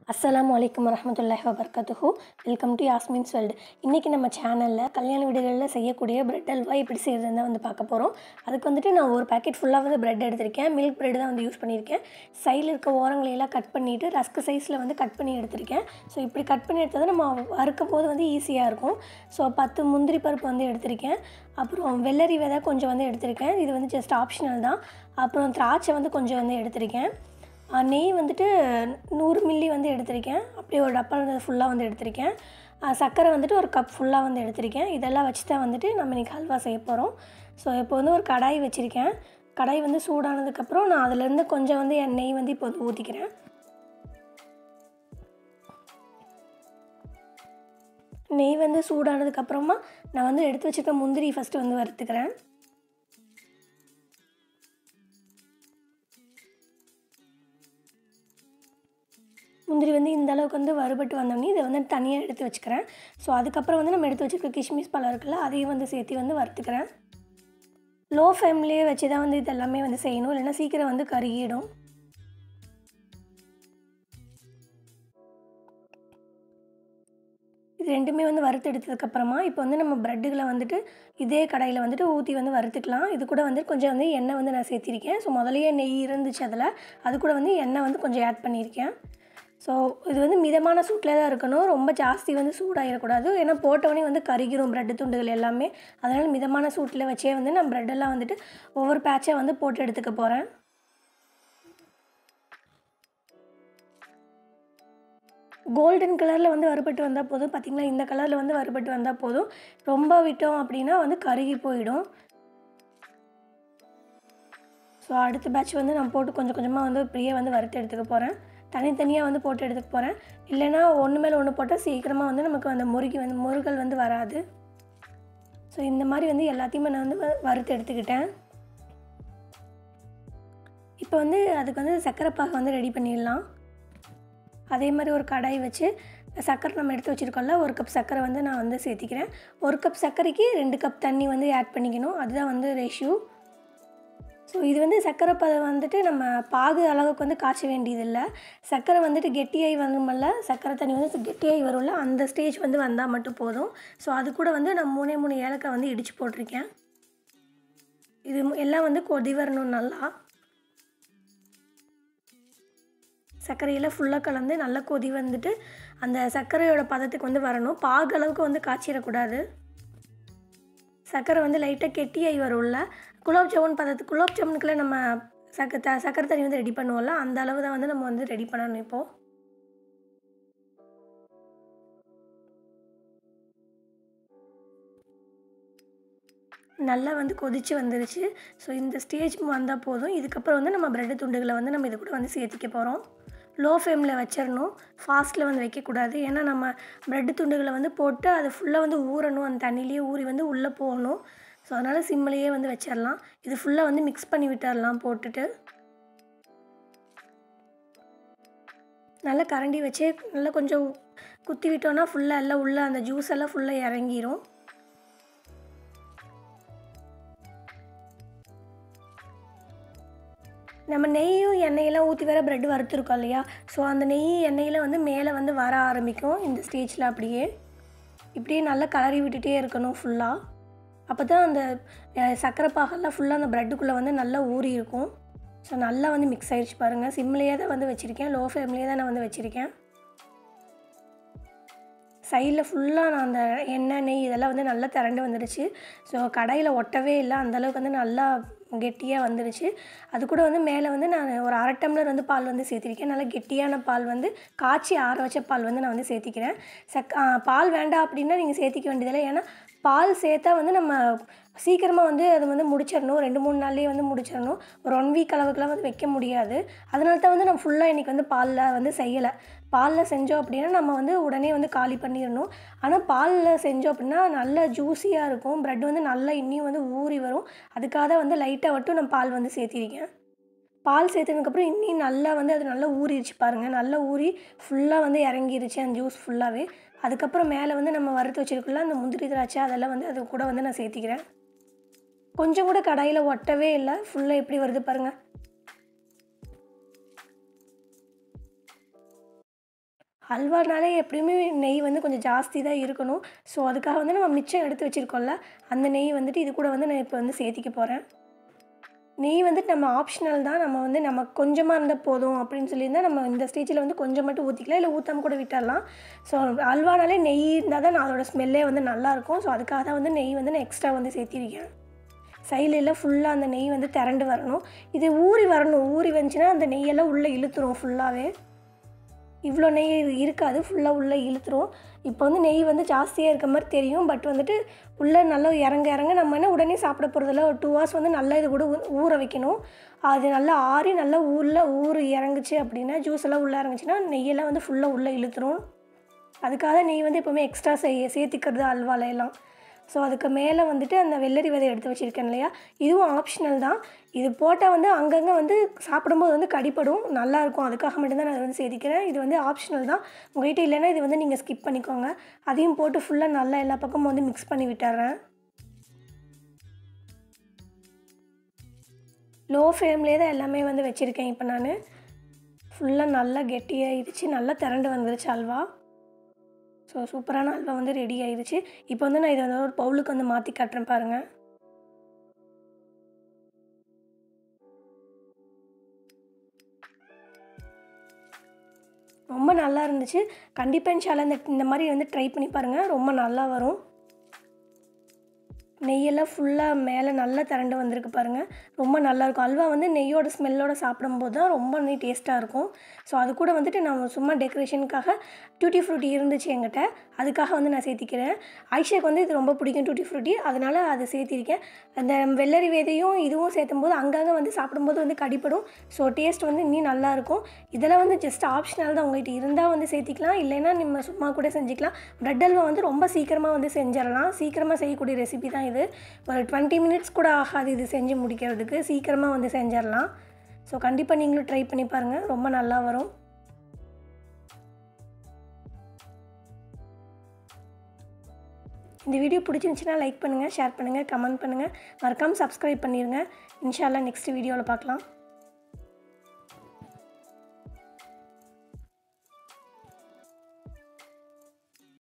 அஸ்ஸலாமு அலைக்கும் வரஹ்மத்துல்லாஹி வபர்கத்துஹு வெல்கம் டு யாஸ்மின்ஸ் வேர்ல்டு இன்றைக்கி நம்ம சேனலில் கல்யாண வீடுகளில் செய்யக்கூடிய பிரெட் அல்வா எப்படி செய்கிறதுன்னு தான் வந்து பார்க்க போகிறோம் அதுக்கு வந்துட்டு நான் ஒரு பாக்கெட் ஃபுல்லாக வந்து பிரெட் எடுத்திருக்கேன் மில்க் பிரெட் தான் வந்து யூஸ் பண்ணியிருக்கேன் சைடில் இருக்க ஓரங்களையெல்லாம் கட் பண்ணிவிட்டு ரஸ்க் சைஸில் வந்து கட் பண்ணி எடுத்திருக்கேன் ஸோ இப்படி கட் பண்ணி எடுத்தது நம்ம வறுக்கும் போது வந்து ஈஸியாக இருக்கும் ஸோ பத்து முந்திரி பருப்பு வந்து எடுத்திருக்கேன் அப்புறம் வெள்ளரி விதை கொஞ்சம் வந்து எடுத்திருக்கேன் இது வந்து ஜஸ்ட் ஆப்ஷனல் தான் அப்புறம் திராட்சை வந்து கொஞ்சம் வந்து எடுத்திருக்கேன் ஆ, நெய் வந்துட்டு நூறு மில்லி வந்து எடுத்திருக்கேன் அப்படியே ஒரு டப்பா வந்து ஃபுல்லாக வந்து எடுத்திருக்கேன் ஆ, சர்க்கரை வந்துட்டு ஒரு கப் ஃபுல்லாக வந்து எடுத்திருக்கேன் இதெல்லாம் வச்சு தான் வந்துட்டு நம்ம இன்றைக்கி ஹல்வா செய்ய போகிறோம் ஸோ இப்போ வந்து ஒரு கடாய் வச்சுருக்கேன் கடாய் வந்து சூடானதுக்கப்புறம் நான் அதுலேருந்து கொஞ்சம் வந்து என் நெய் வந்து இப்போ வந்து ஊற்றிக்கிறேன் நெய் வந்து சூடானதுக்கப்புறமா நான் வந்து எடுத்து வச்சுருக்க முந்திரி ஃபஸ்ட்டு வந்து வறுத்துக்கிறேன் முந்திரி வந்து இந்த அளவுக்கு வந்து வறுபட்டு வந்தோடனே இதை வந்து தனியாக எடுத்து வச்சுக்கிறேன் ஸோ அதுக்கப்புறம் வந்து நம்ம எடுத்து வச்சுருக்க கிஷ்மிஸ் பழம் இருக்குல்ல அதையும் வந்து சேர்த்து வந்து வறுத்துக்கிறேன் லோ ஃப்ளேம்லேயே வச்சு தான் வந்து இது எல்லாமே வந்து செய்யணும் இல்லைன்னா சீக்கிரம் வந்து கருகிடும் இது ரெண்டுமே வந்து வறுத்து எடுத்ததுக்கப்புறமா இப்போ வந்து நம்ம ப்ரெட்டுகளை வந்துட்டு இதே கடையில் வந்துட்டு ஊற்றி வந்து வறுத்துக்கலாம் இது கூட வந்து கொஞ்சம் வந்து எண்ணெய் வந்து நான் சேர்த்திருக்கேன் ஸோ முதலையே நெய் இருந்துச்சு அதில் அது கூட வந்து எண்ணெய் வந்து கொஞ்சம் ஆட் பண்ணியிருக்கேன் ஸோ இது வந்து மிதமான சூட்டில் தான் இருக்கணும் ரொம்ப ஜாஸ்தி வந்து சூடாகிடக்கூடாது ஏன்னா போட்டவொடனே வந்து கருகிரும் ப்ரெட்டு துண்டுகள் எல்லாமே அதனால் மிதமான சூட்டில் வச்சே வந்து நான் ப்ரெட்டெல்லாம் வந்துட்டு ஒவ்வொரு பேட்சாக வந்து போட்டு எடுத்துக்க போகிறேன் கோல்டன் கலரில் வந்து வறுபட்டு வந்தால் போதும் பார்த்திங்களா இந்த கலரில் வந்து வறுபட்டு வந்தால் போதும் ரொம்ப விட்டோம் அப்படின்னா வந்து கருகி போயிடும் ஸோ அடுத்த பேட்ச் வந்து நான் போட்டு கொஞ்சம் கொஞ்சமாக வந்து இப்படியே வந்து வறுத்து எடுத்துக்க போகிறேன் தனித்தனியாக வந்து போட்டு எடுத்துக்க போகிறேன் இல்லைன்னா ஒன்று மேலே ஒன்று போட்டால் சீக்கிரமாக வந்து நமக்கு அந்த முறுகி வந்து முருகல் வந்து வராது ஸோ இந்த மாதிரி வந்து எல்லாத்தையுமே நான் வந்து வ- வறுத்து எடுத்துக்கிட்டேன் இப்போ வந்து அதுக்கு வந்து சர்க்கரை பாகு வந்து ரெடி பண்ணிடலாம் அதே மாதிரி ஒரு கடாய் வச்சு சர்க்கரை நம்ம எடுத்து வச்சுருக்கோம்ல ஒரு கப் சர்க்கரை வந்து நான் வந்து சேர்த்திக்கிறேன் ஒரு கப் சர்க்கரைக்கு ரெண்டு கப் தண்ணி வந்து ஆட் பண்ணிக்கணும் அதுதான் வந்து ரேஷியோ ஸோ இது வந்து சர்க்கரை பதம் வந்துட்டு நம்ம பாகு அளவுக்கு வந்து காய்ச்ச வேண்டியதில்லை சர்க்கரை வந்துட்டு கெட்டியாகி வருமல்ல சர்க்கரை தண்ணி வந்து கெட்டியாகி வரும்ல அந்த ஸ்டேஜ் வந்து வந்தால் மட்டும் போதும் ஸோ அது கூட வந்து நான் மூணே மூணு ஏலக்காய் வந்து இடித்து போட்டிருக்கேன் இது மு- எல்லாம் வந்து கொதி வரணும் நல்லா சர்க்கரையில் ஃபுல்லாக கலந்து நல்லா கொதி வந்துட்டு அந்த சர்க்கரையோட பதத்துக்கு வந்து வரணும் பாகு அளவுக்கு வந்து காய்ச்சிடக்கூடாது சர்க்கரை வந்து லைட்டாக கெட்டியாகி வரும்ல குலோப் ஜாமுன் பதத்துக்கு குலோப் ஜாமுனுக்குள்ள நம்ம சக்க த சர்க்கரை தண்ணி வந்து ரெடி பண்ணுவோம்ல அந்த அளவு தான் வந்து நம்ம வந்து ரெடி பண்ணணும் இப்போது நல்லா வந்து கொதிச்சு வந்துருச்சு ஸோ இந்த ஸ்டேஜ் வந்தால் போதும் இதுக்கப்புறம் வந்து நம்ம பிரெட் துண்டுகளை வந்து நம்ம இது கூட வந்து சேர்த்திக்க போகிறோம் லோ ஃப்ளேமில் வச்சிடணும் ஃபாஸ்ட்டில் வந்து வைக்கக்கூடாது ஏன்னா நம்ம பிரெட் துண்டுகளை வந்து போட்டு அது ஃபுல்லாக வந்து ஊறணும் அந்த தண்ணியிலேயே ஊறி வந்து உள்ளே போகணும் ஸோ அதனால் சிம்மிலேயே வந்து வச்சிடலாம் இது ஃபுல்லாக வந்து மிக்ஸ் பண்ணி விட்டுறலாம் போட்டுட்டு நல்லா கரண்டி வச்சே நல்லா கொஞ்சம் குத்தி விட்டோன்னா ஃபுல்லாக எல்லாம் உள்ளே அந்த ஜூஸ் எல்லாம் ஃபுல்லாக இறங்கிரும் நம்ம நெய்யும் எண்ணெயெல்லாம் ஊற்றி வேற ப்ரெட் வறுத்துருக்கோம் இல்லையா ஸோ அந்த நெய் எண்ணெயில் வந்து மேலே வந்து வர ஆரம்பிக்கும் இந்த ஸ்டேஜில் அப்படியே இப்படியே நல்லா கலரி விட்டுட்டே இருக்கணும் ஃபுல்லாக அப்போ தான் அந்த அஹ், சர்க்கரை பாகெல்லாம் ஃபுல்லாக அந்த ப்ரெட்டுக்குள்ளே வந்து நல்லா ஊறி இருக்கும் ஸோ நல்லா வந்து மிக்ஸ் ஆயிடுச்சு பாருங்கள் சிம்லேயே தான் வந்து வச்சுருக்கேன் லோ ஃப்ளேம்லேயே தான் நான் வந்து வச்சுருக்கேன் சைடில் ஃபுல்லாக நான் அந்த எண்ணெய் நெய் இதெல்லாம் வந்து நல்லா திரண்டு வந்துடுச்சு ஸோ கடாயில் ஒட்டவே இல்லை அந்தளவுக்கு வந்து நல்லா கெட்டியாக வந்துடுச்சு அது கூட வந்து மேலே வந்து நான் ஒரு அரை டம்ளர் வந்து பால் வந்து சேர்த்திருக்கேன் நல்லா கெட்டியான பால் வந்து காய்ச்சி ஆற வச்ச பால் வந்து நான் வந்து சேர்த்திக்கிறேன் சக் ஆ, பால் வேண்டாம் அப்படின்னா நீங்கள் சேர்த்திக்க வேண்டியதில்லை ஏன்னா பால் சேர்த்தா வந்து நம்ம சீக்கிரமாக வந்து அது வந்து முடிச்சிடணும் ரெண்டு மூணு நாள்லேயே வந்து முடிச்சிடணும் ஒரு ஒன் வீக் அளவுக்குலாம் வந்து வைக்க முடியாது அதனால தான் வந்து நான் ஃபுல்லாக இன்றைக்கி வந்து பாலில் வந்து செய்யலை பாலில் செஞ்சோம் அப்படின்னா நம்ம வந்து உடனே வந்து காலி பண்ணிடணும் ஆனால் பாலில் செஞ்சோம் அப்படின்னா நல்லா ஜூஸியாக இருக்கும் ப்ரெட் வந்து நல்லா இன்னியும் வந்து ஊறி வரும் அதுக்காக தான் வந்து லைட்டாக மட்டும் நான் பால் வந்து சேர்த்திருக்கேன் பால் சேர்த்ததுக்கப்புறம் இன்னும் நல்லா வந்து அது நல்லா ஊறிடுச்சு பாருங்கள் நல்லா ஊறி ஃபுல்லாக வந்து இறங்கிருச்சு அந்த ஜூஸ் ஃபுல்லாகவே அதுக்கப்புறம் மேலே வந்து நம்ம வறுத்து வச்சிருக்கோம்ல அந்த முந்திரி திராட்சை அதெல்லாம் வந்து அது கூட வந்து நான் சேர்த்திக்கிறேன் கொஞ்சம் கூட கடாயில் ஒட்டவே இல்லை ஃபுல்லாக எப்படி வருது பாருங்கள் ஹல்வானாலே எப்படியுமே நெய் வந்து கொஞ்சம் ஜாஸ்தி தான் இருக்கணும் ஸோ அதுக்காக வந்து நம்ம மிச்சம் எடுத்து வச்சுருக்கோம்ல அந்த நெய் வந்துட்டு இது கூட வந்து நான் இப்போ வந்து சேர்த்திக்க போகிறேன் நெய் வந்துட்டு நம்ம ஆப்ஷனல் தான் நம்ம வந்து நம்ம கொஞ்சமாக இருந்தால் போதும் அப்படின்னு சொல்லியிருந்தால் நம்ம இந்த ஸ்டேஜில் வந்து கொஞ்சம் மட்டும் ஊற்றிக்கலாம் இல்லை ஊற்றாம கூட விட்டுடலாம் ஸோ அல்வானாலே நெய் இருந்தால் தான் நான் அதோட ஸ்மெல்லே வந்து நல்லாயிருக்கும் ஸோ அதுக்காக தான் வந்து நெய் வந்து நான் எக்ஸ்ட்ரா வந்து சேர்த்திருக்கேன் சைடில் ஃபுல்லாக அந்த நெய் வந்து திரண்டு வரணும் இது ஊறி வரணும் ஊறி வந்துச்சுன்னா அந்த நெய்யெல்லாம் உள்ளே இழுத்துரும் ஃபுல்லாகவே இவ்வளோ நெய் இருக்காது ஃபுல்லாக உள்ளே இழுத்துரும் இப்போ வந்து நெய் வந்து ஜாஸ்தியாக இருக்க மாதிரி தெரியும் பட் வந்துட்டு உள்ளே நல்லா இறங்க இறங்க நம்ம என்ன உடனே சாப்பிட போகிறதில்ல ஒரு டூ ஹவர்ஸ் வந்து நல்லா இது கூட ஊ- ஊற வைக்கணும் அது நல்லா ஆறி நல்லா ஊரில் ஊறு இறங்குச்சு அப்படின்னா ஜூஸ் எல்லாம் உள்ளே இறங்குச்சுன்னா நெய்யெல்லாம் வந்து ஃபுல்லாக உள்ளே இழுத்துரும் அதுக்காக நெய் வந்து எப்போவுமே எக்ஸ்ட்ரா செய்ய சேர்த்திக்கிறது அல்வால எல்லாம் ஸோ அதுக்கு மேலே வந்துட்டு அந்த வெள்ளரி விதை எடுத்து வச்சுருக்கேன் இல்லையா இதுவும் ஆப்ஷனல் தான் இது போட்டால் வந்து அங்கங்கே வந்து சாப்பிடும்போது வந்து கடிப்படும் நல்லாயிருக்கும் அதுக்காக மட்டும்தான் நான் அதை வந்து சேர்த்திக்கிறேன் இது வந்து ஆப்ஷனல் தான் உங்கள்கிட்ட இல்லைன்னா இது வந்து நீங்கள் ஸ்கிப் பண்ணிக்கோங்க அதையும் போட்டு ஃபுல்லாக நல்லா எல்லா பக்கமும் வந்து மிக்ஸ் பண்ணி விட்டுறேன் லோ ஃப்ளேம்லேயே தான் எல்லாமே வந்து வச்சுருக்கேன் இப்போ நான் ஃபுல்லாக நல்லா கெட்டியாகிடுச்சு நல்லா திரண்டு வந்துருச்சு அல்வா ஸோ சூப்பரான அல்வா வந்து ரெடி ஆயிடுச்சு இப்போ வந்து நான் இதை வந்து ஒரு பவுலுக்கு வந்து மாற்றி காட்டுறேன் பாருங்கள் ரொம்ப நல்லா இருந்துச்சு கண்டிப்பாக இன்ஷால்லா இந்த இந்த மாதிரி வந்து ட்ரை பண்ணி பாருங்கள் ரொம்ப நல்லா வரும் நெய்யெல்லாம் ஃபுல்லாக மேலே நல்லா திரண்டு வந்திருக்கு பாருங்கள் ரொம்ப நல்லாயிருக்கும் அல்வா வந்து நெய்யோட ஸ்மெல்லோட சாப்பிடும்போது தான் ரொம்ப நெய் டேஸ்ட்டாக இருக்கும் ஸோ அது கூட வந்துட்டு நான் சும்மா டெக்கரேஷனுக்காக டூட்டி ஃப்ரூட்டி இருந்துச்சு என்கிட்ட அதுக்காக வந்து நான் சேர்த்திக்கிறேன் ஐஷாக்கு வந்து இது ரொம்ப பிடிக்கும் டூட்டி ஃப்ரூட்டி அதனால் அதை சேர்த்திருக்கேன் அந்த வெள்ளரி விதையும் இதுவும் சேர்த்தும் போது அங்கங்கே வந்து சாப்பிடும்போது வந்து கடிப்படும் ஸோ டேஸ்ட் வந்து இன்னும் நல்லாயிருக்கும் இதெல்லாம் வந்து ஜஸ்ட் ஆப்ஷனல் தான் உங்கள்கிட்ட இருந்தால் வந்து சேர்த்திக்கலாம் இல்லைன்னா நம்ம சும்மா கூட செஞ்சுக்கலாம் ப்ரெட் அல்வா வந்து ரொம்ப சீக்கிரமாக வந்து செஞ்சிடலாம் சீக்கிரமாக செய்யக்கூடிய ரெசிபி தான் இது ஒரு டுவெண்ட்டி மினிட்ஸ் கூட ஆகாது இது செஞ்சு முடிக்கிறதுக்கு சீக்கிரமாக வந்து செஞ்சிடலாம் ஸோ கண்டிப்பாக நீங்களும் ட்ரை பண்ணி பாருங்கள் ரொம்ப நல்லா வரும் இந்த வீடியோ பிடிச்சிருந்துச்சுன்னா லைக் பண்ணுங்கள் ஷேர் பண்ணுங்கள் கமெண்ட் பண்ணுங்கள் மறக்காமல் சப்ஸ்கிரைப் பண்ணிடுங்க இன்ஷால்லா நெக்ஸ்ட் வீடியோவில் பார்க்கலாம்